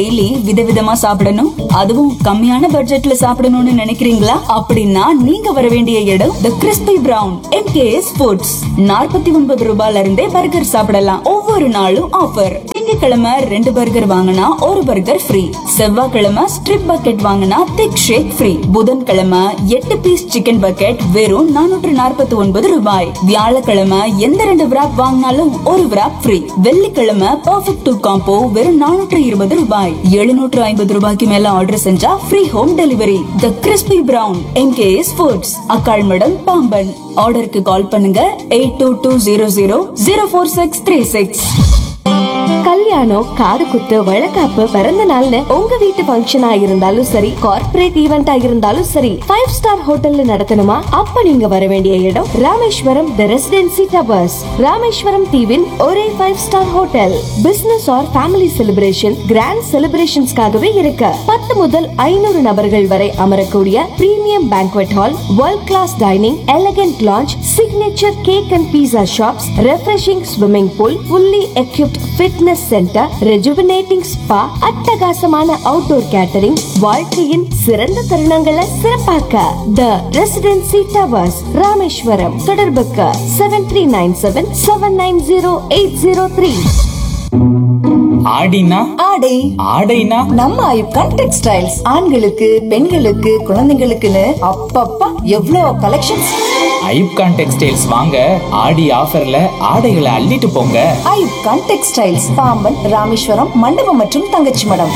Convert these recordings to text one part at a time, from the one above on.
daily விதவிதமா சாப்பிடணும் அதுவும் கம்மியான பட்ஜெட்ல சாப்பிடணும்னு நினைக்கிறீங்களா அப்படின்னா நீங்க வர வேண்டிய இடம் the Crispy Brown MKS Foods நாற்பத்தி ஒன்பது ரூபாயில இருந்தே பர்கர் சாப்பிடலாம் ஒவ்வொரு நாளும் ஆஃபர் திங்கட்கிழமை ரெண்டு பர்கர் வாங்கினா ஒரு பர்கர் ஃப்ரீ செவ்வாய்க்கிழமை ஸ்ட்ரிப் பக்கெட் வாங்கினா திக் ஷேக் ஃப்ரீ புதன்கிழமை எட்டு பீஸ் சிக்கன் பக்கெட் வெறும் நானூற்று நாற்பத்தி ஒன்பது ரூபாய் வியாழக்கிழமை எந்த ரெண்டு wrap வாங்கினாலும் ஒரு wrap ஃப்ரீ வெள்ளிக்கிழமை பர்ஃபெக்ட் டூ காம்போ வெறும் நானூற்று இருபது ரூபாய் எழுநூற்று ஐம்பது ரூபாய்க்கு மேல ஆர்டர் செஞ்சா free home delivery the Crispy Brown MKS Foods Akkalmadam Pamban ஆர்டருக்கு கால் பண்ணுங்க eight two two zero zero zero four six three six கல்யாணம் காது குத்து வழக்காப்பு பிறந்த நாள்னு உங்க வீட்டு ஃபங்க்ஷனா இருந்தாலும் சரி கார்ப்பரேட் ஈவெண்டா இருந்தாலும் சரி ஃபைவ் ஸ்டார் ஹோட்டல்ல நடத்தணுமா அப்ப நீங்க வர வேண்டிய இடம் Rameswaram the Residency Towers Rameswaram தீவின் ஒரே five star hotel business or family celebration grand செலிப்ரேஷன்ஸ்க்காகவே இருக்கு பத்து முதல் ஐநூறு நபர்கள் வரை அமரக்கூடிய premium banquet hall world class dining elegant lounge signature cake and pizza shops refreshing swimming pool fully equipped fitness centre rejuvenating spa அட்டகாசமான அவுட்டோர் கேட்டரிங் வாழ்க்கையின் சிறந்த தருணங்களை சிறப்பாக்க த ரெசிடென்சி டவர்ஸ் ராமேஸ்வரம் தொடர்புக்கு seven three nine seven seven nine zero eight zero three ஆடினா ஆடை ஆடைனா நம்ம ஐப்கான் textiles ஆண்களுக்கு பெண்களுக்கு குழந்தைங்களுக்குன்னு அப்பப்பா எவ்வளோ கலெக்ஷன்ஸ் ஐப்கான் டெக்ஸ்டைல்ஸ் வாங்க ஆடி ஆஃபர்ல ஆடைகளை அள்ளிட்டு போங்க ஐப்கான் டெக்ஸ்டைல்ஸ் பாம்பன் ராமேஸ்வரம் மண்டபம் மற்றும் தங்கச்சி மடம்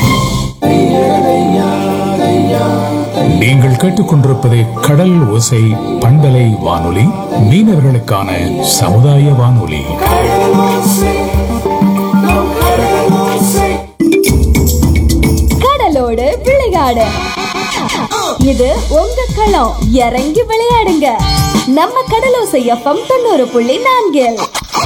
நீங்கள் கேட்டுக்கொண்டிருப்பது கடல் ஓசை பண்பலை வானொலி மீனவர்களுக்கான சமுதாய வானொலி கடலோடு விளையாடு இது உங்க களம் இறங்கி விளையாடுங்க நம்ம கடலோசை எஃப்எம் தொண்ணூறு புள்ளி நான்கில்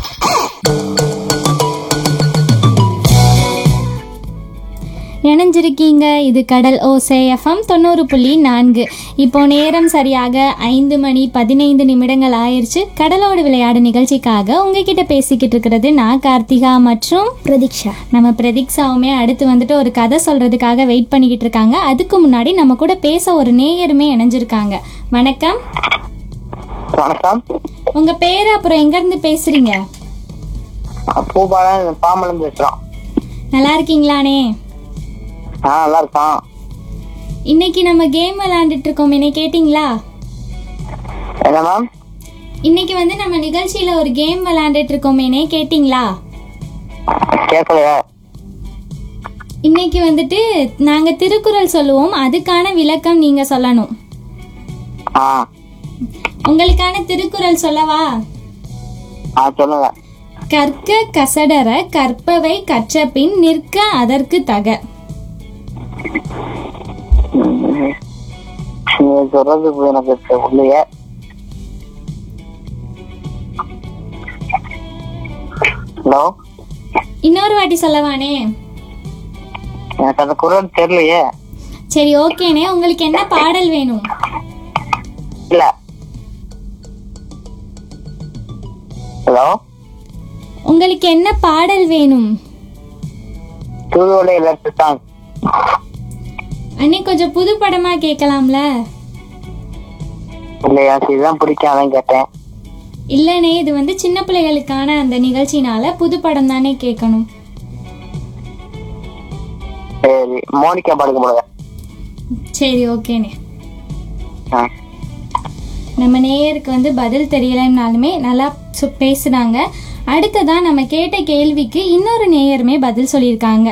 இணைஞ்சிருக்கீங்க இது கடல் ஓசை எஃப்எம் தொண்ணூறு புள்ளி நான்கு இப்போ நேரம் சரியாக ஐந்து மணி பதினைந்து நிமிடங்கள் ஆயிருச்சு கடலோடு விளையாடு நிகழ்ச்சிக்காக உங்ககிட்ட பேசிக்கிட்டு இருக்கிறது நான் கார்த்திகா மற்றும் பிரதீக்ஷா நம்ம பிரதீக்ஷாவுமே அடுத்து வந்துட்டு ஒரு கதை சொல்றதுக்காக வெயிட் பண்ணிக்கிட்டு இருக்காங்க அதுக்கு முன்னாடி நம்ம கூட பேச ஒரு நேயருமே இணைஞ்சிருக்காங்க வணக்கம் வணக்கம் உங்க பேரு அப்புறம் எங்க இருந்து பேசுறீங்க பூபாலன் பாம்பலம் பேசுறோம் நல்லா இருக்கீங்களானே ஆ நல்லா இருக்கான் இன்னைக்கு நம்ம கேம் விளையாண்டுட்டு இருக்கோம் என்ன கேட்டிங்களா என்ன மேம் இன்னைக்கு வந்து நம்ம நிகழ்ச்சியில ஒரு கேம் விளையாண்டுட்டு இருக்கோமேனே கேட்டிங்களா கேட்கலையா இன்னைக்கு வந்துட்டு நாங்க திருக்குறள் சொல்லுவோம் அதுக்கான விளக்கம் நீங்க சொல்லணும் ஆ உங்களுக்கான திருக்குறள் சொல்லவா ஆ சொல்லுங்க கற்க கசடர கற்பவை கற்றபின் நிற்க அதற்கு தக நீங்க சொல்றது இப்ப எனக்கு இல்லையே ஹலோ இன்னொரு வாட்டி சொல்லவானே எனக்கு அந்த குரல் தெரியலையே சரி ஓகேனே உங்களுக்கு என்ன பாடல் வேணும் இல்ல ஹலோ உங்களுக்கு என்ன பாடல் வேணும் தூதுவளை லட்டு சாங் அண்ணே கொஞ்சம் புது படமா கேட்கலாம்ல இல்லையா இதுதான் பிடிக்கும் அதான் கேட்டேன் இல்லனே இது வந்து சின்ன பிள்ளைகளுக்கான அந்த நிகழ்ச்சினால புது படம் தானே கேட்கணும் சரி மோனிகா பாடுங்க போடுங்க சரி ஓகேண்ணே ஆ நம்ம நேயருக்கு வந்து பதில் தெரியலைன்னாலுமே நல்லா சு- பேசுனாங்க அடுத்ததா நம்ம கேட்ட கேள்விக்கு இன்னொரு நேயருமே பதில் சொல்லியிருக்காங்க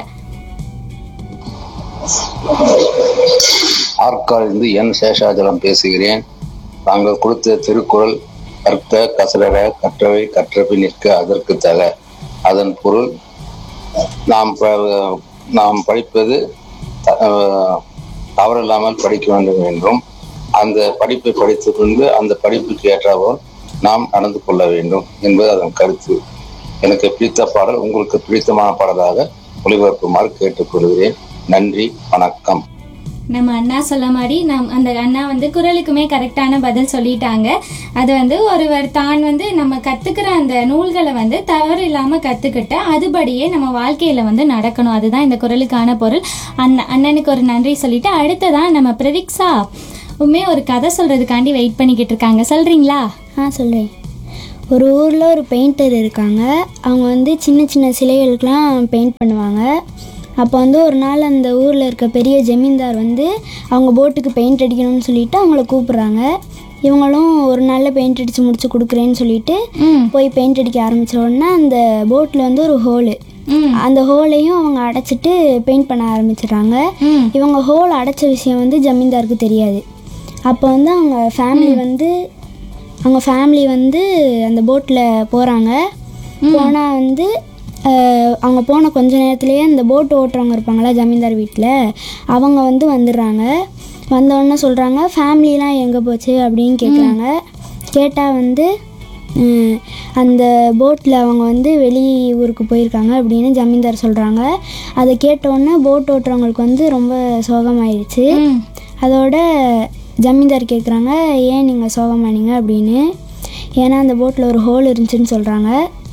ஆற்காலிருந்து என் சேஷாஜலம் பேசுகிறேன் தாங்கள் கொடுத்த திருக்குறள் கற்க கசடர கற்றவை கற்றபின் நிற்க அதற்கு தக அதன் பொருள் நாம் ப- நாம் படிப்பது த- அஹ், தவறில்லாமல் படிக்க வேண்டும் என்றும் அந்த படிப்பை படித்த பின்பு அந்த படிப்புக்கு ஏற்றாவோல் நாம் நடந்து கொள்ள வேண்டும் என்பது அதன் கருத்து எனக்கு பிடித்த பாடல் உங்களுக்கு பிடித்தமான பாடலாக ஒளிபரப்புமாறு கேட்டுக்கொள்கிறேன் நன்றி வணக்கம் நம்ம அண்ணா சொல்ல மாதிரி நம் அந்த அண்ணா வந்து குரலுக்குமே கரெக்டான பதில் சொல்லிட்டாங்க அது வந்து ஒருவர் தான் வந்து நம்ம கத்துக்கிற அந்த நூல்களை வந்து தவறு இல்லாம கத்துக்கிட்டு அதுபடியே நம்ம வாழ்க்கையில வந்து நடக்கணும் அதுதான் இந்த குரலுக்கான பொருள் அண்ணன் அண்ணனுக்கு ஒரு நன்றி சொல்லிட்டு அடுத்ததான் நம்ம பிரதீக்ஷா உண்மையே ஒரு கதை சொல்றதுக்காண்டி வெயிட் பண்ணிக்கிட்டு இருக்காங்க சொல்றீங்களா ஆ சொல்கிறேன் ஒரு ஊரில் ஒரு பெயிண்டர் இருக்காங்க அவங்க வந்து சின்ன சின்ன சிலைகளுக்கெலாம் பெயிண்ட் பண்ணுவாங்க அப்போ வந்து ஒரு நாள் அந்த ஊரில் இருக்க பெரிய ஜமீன்தார் வந்து அவங்க போட்டுக்கு பெயிண்ட் அடிக்கணும்னு சொல்லிட்டு அவங்கள கூப்பிட்றாங்க இவங்களும் ஒரு நாளில் பெயிண்ட் அடித்து முடிச்சு கொடுக்குறேன்னு சொல்லிட்டு போய் பெயிண்ட் அடிக்க ஆரம்பிச்ச உடனே அந்த போட்டில் வந்து ஒரு ஹோலு அந்த ஹோலையும் அவங்க அடைச்சிட்டு பெயிண்ட் பண்ண ஆரம்பிச்சிடுறாங்க இவங்க ஹோல் அடைச்ச விஷயம் வந்து ஜமீன்தாருக்கு தெரியாது அப்போ வந்து அவங்க ஃபேமிலி வந்து அவங்க ஃபேமிலி வந்து அந்த போட்டில் போகிறாங்க போனால் வந்து அஹ், அவங்க போன கொஞ்ச நேரத்துலேயே அந்த போட் ஓட்டுறவங்க இருப்பாங்களா ஜமீன்தார் வீட்டில் அவங்க வந்து வந்துடுறாங்க வந்தோடனே சொல்கிறாங்க ஃபேமிலிலாம் எங்கே போச்சு அப்படின்னு கேட்குறாங்க கேட்டால் வந்து உம், அந்த போட்டில் அவங்க வந்து வெளி ஊருக்கு போயிருக்காங்க அப்படின்னு ஜமீன்தார் சொல்கிறாங்க அதை கேட்டோன்னே போட் ஓட்டுறவங்களுக்கு வந்து ரொம்ப சோகமாயிருச்சு அதோட ஜமீன்தார் கேட்குறாங்க ஏன் நீங்கள் சோகமானீங்க அப்படின்னு ஏன்னா அந்த போட்டில் ஒரு ஹோல் இருந்துச்சுன்னு சொல்கிறாங்க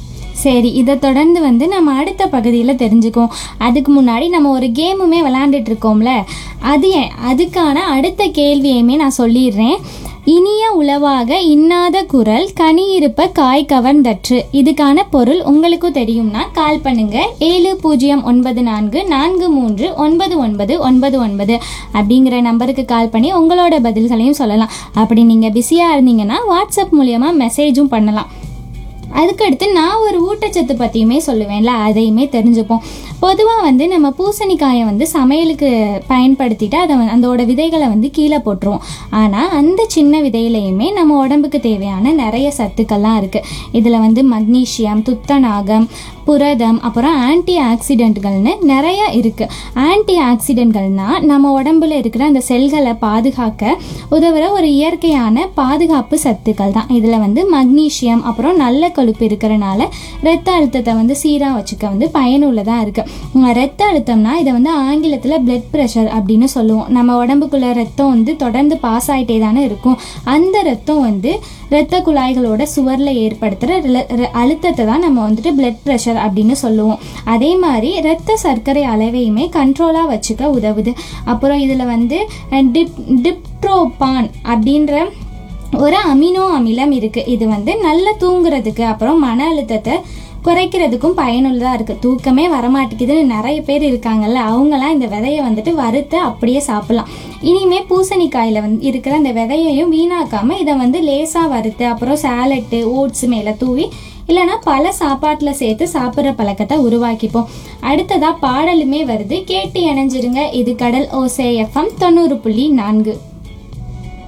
சரி இதை தொடர்ந்து வந்து நம்ம அடுத்த பகுதியில் தெரிஞ்சுக்குவோம் அதுக்கு முன்னாடி நம்ம ஒரு கேமுமே விளையாண்டுட்டு இருக்கோம்ல அது ஏன் அதுக்கான அடுத்த கேள்வியுமே நான் சொல்லிடுறேன் இனிய உளவாக இன்னாத குரல் கனி இருப்ப காய் கவர்ந்தற்று இதுக்கான பொருள் உங்களுக்கும் தெரியும்னா கால் பண்ணுங்க ஏழு பூஜ்ஜியம் ஒன்பது நான்கு நான்கு மூன்று ஒன்பது ஒன்பது ஒன்பது ஒன்பது அப்படிங்கிற நம்பருக்கு கால் பண்ணி உங்களோட பதில்களையும் சொல்லலாம் அப்படி நீங்கள் பிஸியாக இருந்தீங்கன்னா வாட்ஸ்அப் மூலியமா மெசேஜும் பண்ணலாம் அதுக்கடுத்து நான் ஒரு ஊட்டச்சத்து பற்றியுமே சொல்லுவேன்ல அதையுமே தெரிஞ்சுப்போம் பொதுவாக வந்து நம்ம பூசணிக்காயை வந்து சமையலுக்கு பயன்படுத்திட்டு அதை வந்து- அதோட விதைகளை வந்து கீழே போட்டுருவோம் ஆனால் அந்த சின்ன விதையிலையுமே நம்ம உடம்புக்கு தேவையான நிறைய சத்துக்கள்லாம் இருக்குது இதில் வந்து மக்னீசியம் துத்தநாகம் புரதம் அப்புறம் ஆன்டி ஆக்சிடென்ட்கள்னு நிறைய இருக்குது ஆன்டி ஆக்சிடென்ட்கள்னால் நம்ம உடம்புல இருக்கிற அந்த செல்களை பாதுகாக்க உதவுற ஒரு இயற்கையான பாதுகாப்பு சத்துக்கள் தான் இதில் வந்து மக்னீசியம் அப்புறம் நல்ல கொழுப்பு இருக்கிறனால ரத்த அழுத்தத்தை வந்து சீராக வச்சுக்க வந்து பயனுள்ளதாக இருக்குது ரத்த அழுத்தம்னா இதை வந்து ஆங்கிலத்தில் பிளட் ப்ரெஷர் அப்படின்னு சொல்லுவோம் நம்ம உடம்புக்குள்ள ரத்தம் வந்து தொடர்ந்து பாஸ் ஆகிட்டே தானே இருக்கும் அந்த ரத்தம் வந்து இரத்த குழாய்களோட சுவரில் ஏற்படுத்துகிற அழுத்தத்தை தான் நம்ம வந்துட்டு பிளட் ப்ரெஷர் அப்படின்னு சொல்லுவோம் அதே மாதிரி இரத்த சர்க்கரை அளவையுமே கண்ட்ரோலாக வச்சுக்க உதவுது அப்புறம் இதில் வந்து அஹ், டிப் டிப்ட்ரோபான் அப்படின்ற ஒரு அமினோ அமிலம் இருக்குது இது வந்து நல்லா தூங்குறதுக்கு அப்புறம் மன அழுத்தத்தை குறைக்கிறதுக்கும் பயனுள்ளதாக இருக்குது தூக்கமே வரமாட்டேங்குதுன்னு நிறைய பேர் இருக்காங்கல்ல அவங்களாம் இந்த விதையை வந்துட்டு வறுத்து அப்படியே சாப்பிடலாம் இனிமே பூசணிக்காயில் வந்து இருக்கிற அந்த விதையையும் வீணாக்காமல் இதை வந்து லேசாக வறுத்து அப்புறம் சேலட்டு ஓட்ஸ் மேலே தூவி இல்லைன்னா பல சாப்பாட்டில் சேர்த்து சாப்பிட்ற பழக்கத்தை உருவாக்கிப்போம் அடுத்ததாக பாடலுமே வருது கேட்டு இணைஞ்சிருங்க இது கடல் ஓசே எஃப்எம் தொண்ணூறு புள்ளி நான்கு